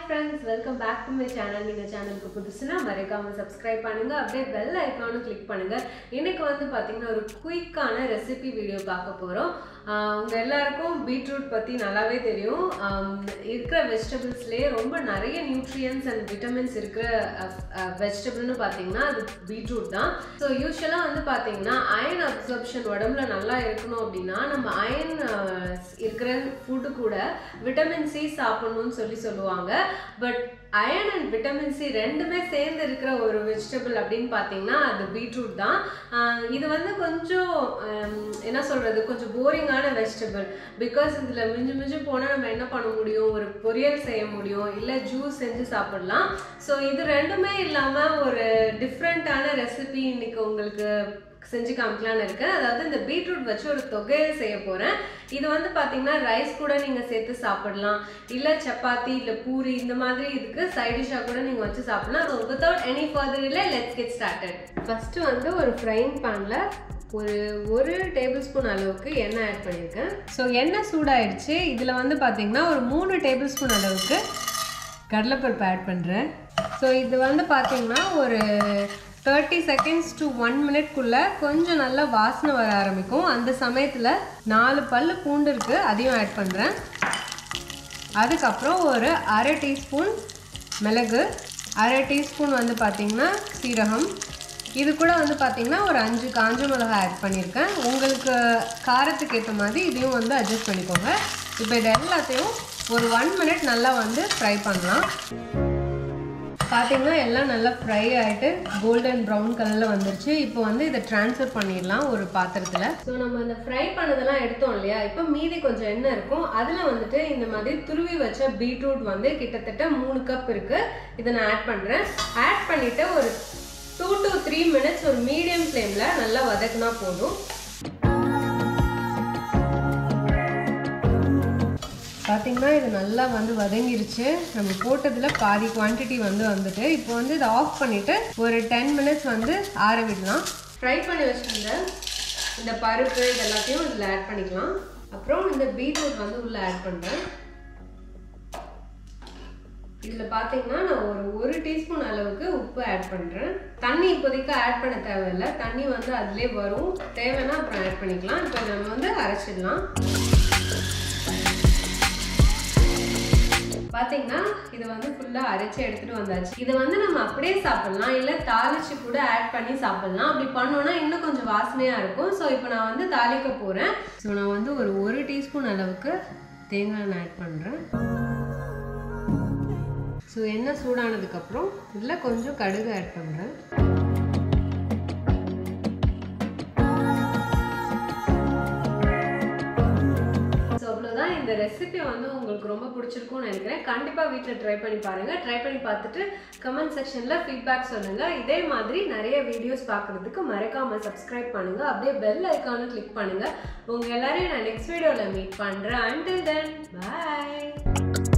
friends welcome back to my channel நீங்கள் சேனலுக்கு புதுசுனா மறக்காமல் சப்ஸ்கிரைப் பண்ணுங்கள் அப்படியே பெல் ஐக்கானும் கிளிக் பண்ணுங்கள் இன்னைக்கு வந்து பார்த்தீங்கன்னா ஒரு குயிக்கான ரெசிபி வீடியோ பார்க்க போகிறோம் உங்கள் எல்லாருக்கும் பீட்ரூட் பற்றி நல்லாவே தெரியும் ஆம், இருக்கிற வெஜிடபிள்ஸ்லேயே ரொம்ப நிறைய நியூட்ரியன்ஸ் அண்ட் விட்டமின்ஸ் இருக்கிற வெஜிடபிள்னு பார்த்தீங்கன்னா அது பீட்ரூட் தான் ஸோ யூஸ்வலாக வந்து பார்த்தீங்கன்னா அயன் அப்சர்ப்ஷன் உடம்புல நல்லா இருக்கணும் அப்படின்னா நம்ம அயன் இருக்கிற ஃபுட்டு கூட விட்டமின் சி சாப்பிடணும்னு சொல்லி சொல்லுவாங்க but iron and vitamin C ரெண்டுமே சேர்ந்து இருக்கிற ஒரு வெஜிடபிள் அப்படின்னு பார்த்தீங்கன்னா அது பீட்ரூட் தான் ஆஹ் இது வந்து கொஞ்சம் ஹம், என்ன சொல்கிறது கொஞ்சம் போரிங்கான வெஜிடபிள் பிகாஸ் இதில் மிஞ்சு மிஞ்சு போனால் நம்ம என்ன பண்ண முடியும் ஒரு பொரியல் செய்ய முடியும் இல்லை ஜூஸ் செஞ்சு சாப்பிடலாம் ஸோ இது ரெண்டுமே இல்லாமல் ஒரு டிஃப்ரெண்ட்டான ரெசிபி இன்னைக்கு உங்களுக்கு செஞ்சு காமிக்கலான்னு இருக்கேன் அதாவது இந்த பீட்ரூட் வச்சு ஒரு தொகையல் செய்ய போகிறேன் இது வந்து பார்த்தீங்கன்னா ரைஸ் கூட நீங்கள் சேர்த்து சாப்பிடலாம் இல்லை சப்பாத்தி இல்லை பூரி இந்த மாதிரி இதுக்கு சைட் டிஷ்ஷாக கூட நீங்கள் வச்சு சாப்பிடலாம் ஸோ வித்தவுட் எனி ஃபர்தர் இல்லை லெட்ஸ் கெட் ஸ்டார்டட் ஃபஸ்ட்டு வந்து ஒரு ஃப்ரைங் பேனில் ஒரு ஒரு டேபிள் ஸ்பூன் அளவுக்கு எண்ணெய் ஆட் பண்ணியிருக்கேன் ஸோ எண்ணெய் சூடாயிடுச்சு இதில் வந்து பார்த்தீங்கன்னா ஒரு மூணு டேபிள் ஸ்பூன் அளவுக்கு கடலைப்பருப்பு ஆட் பண்ணுறேன் ஸோ இது வந்து பார்த்தீங்கன்னா ஒரு தேர்ட்டி செகண்ட்ஸ் டு ஒன் மினிட்குள்ளே கொஞ்சம் நல்லா வாசனை வர ஆரம்பிக்கும் அந்த சமயத்தில் நாலு பல்லு பூண்டு இருக்குது அதையும் ஆட் பண்ணுறேன் அதுக்கப்புறம் ஒரு அரை டீஸ்பூன் மிளகு அரை டீஸ்பூன் வந்து பார்த்திங்கன்னா சீரகம் இது கூட வந்து பார்த்திங்கன்னா ஒரு அஞ்சு காஞ்ச மிளகாய் ஆட் பண்ணியிருக்கேன் உங்களுக்கு காரத்துக்கு ஏற்ற மாதிரி இதையும் வந்து அட்ஜஸ்ட் பண்ணிக்கோங்க இப்போ இது எல்லாத்தையும் ஒரு ஒன் மினிட் நல்லா வந்து ஃப்ரை பண்ணலாம் பார்த்தீங்கன்னா எல்லாம் நல்லா ஃப்ரை ஆகிட்டு கோல்டன் ப்ரௌன் கலரில் வந்துருச்சு இப்போ வந்து இதை ட்ரான்ஸ்ஃபர் பண்ணிடலாம் ஒரு பாத்திரத்தில் ஸோ நம்ம இந்த ஃப்ரை பண்ணதெல்லாம் எடுத்தோம் இல்லையா இப்போ மீதி கொஞ்சம் எண்ணெய் இருக்கும் அதில் வந்துட்டு இந்த மாதிரி துருவி வச்ச பீட்ரூட் வந்து கிட்டத்தட்ட மூணு கப் இருக்குது இதை நான் ஆட் பண்ணுறேன் ஆட் பண்ணிவிட்டு ஒரு டூ டு த்ரீ மினிட்ஸ் ஒரு மீடியம் ஃப்ளேமில் நல்லா வதக்குனா போதும் பார்த்தீங்கன்னா இது நல்லா வந்து வதங்கிருச்சு நம்ம போட்டதில் பாதி குவான்டிட்டி வந்து வந்துட்டு இப்போ வந்து இதை ஆஃப் பண்ணிவிட்டு ஒரு டென் மினிட்ஸ் வந்து ஆற விடலாம் ஃப்ரை பண்ணி வச்சுருந்த இந்த பருப்பு இது எல்லாத்தையும் இதில் ஆட் பண்ணிக்கலாம் அப்புறம் இந்த பீட்ரூட் வந்து உள்ளே ஆட் பண்ணுறேன் இதில் பார்த்தீங்கன்னா நான் ஒரு ஒரு டீஸ்பூன் அளவுக்கு உப்பு ஆட் பண்ணுறேன் தண்ணி இப்போதைக்கு ஆட் பண்ண தேவையில்லை தண்ணி வந்து அதிலே வரும் தேவைன்னா அப்புறம் ஆட் பண்ணிக்கலாம் இப்போ நம்ம வந்து அரைச்சிடலாம் பாத்தீங்கன்னா இது வந்து ஃபுல்லாக அரைச்சி எடுத்துட்டு வந்தாச்சு இதை வந்து நம்ம அப்படியே சாப்பிடலாம் இல்லை தாளிச்சு கூட ஆட் பண்ணி சாப்பிடலாம் அப்படி பண்ணோம்னா இன்னும் கொஞ்சம் வாசனையாக இருக்கும் ஸோ இப்போ நான் வந்து தாளிக்க போகிறேன் ஸோ நான் வந்து ஒரு ஒரு டீஸ்பூன் அளவுக்கு தேங்காய் எண்ணெய் ஆட் பண்ணுறேன் ஸோ எண்ணெய் சூடானதுக்கப்புறம் இதில் கொஞ்சம் கடுகு ஆட் பண்ணுறேன் ஸோ அவ்வளோதான் இந்த ரெசிபி வந்து உங்களுக்கு ரொம்ப பிடிச்சிருக்கும்னு நினைக்கிறேன் கண்டிப்பாக வீட்டில் ட்ரை பண்ணி பாருங்கள் ட்ரை பண்ணி பார்த்துட்டு கமெண்ட் செக்ஷனில் ஃபீட்பேக் சொல்லுங்கள் இதே மாதிரி நிறைய வீடியோஸ் பார்க்குறதுக்கு மறக்காமல் சப்ஸ்கிரைப் பண்ணுங்கள் அப்படியே பெல் ஐக்கானும் கிளிக் பண்ணுங்கள் உங்கள் எல்லாரையும் நான் நெக்ஸ்ட் வீடியோவில் மீட் பண்ணுறேன் அண்டில் தென் பாய்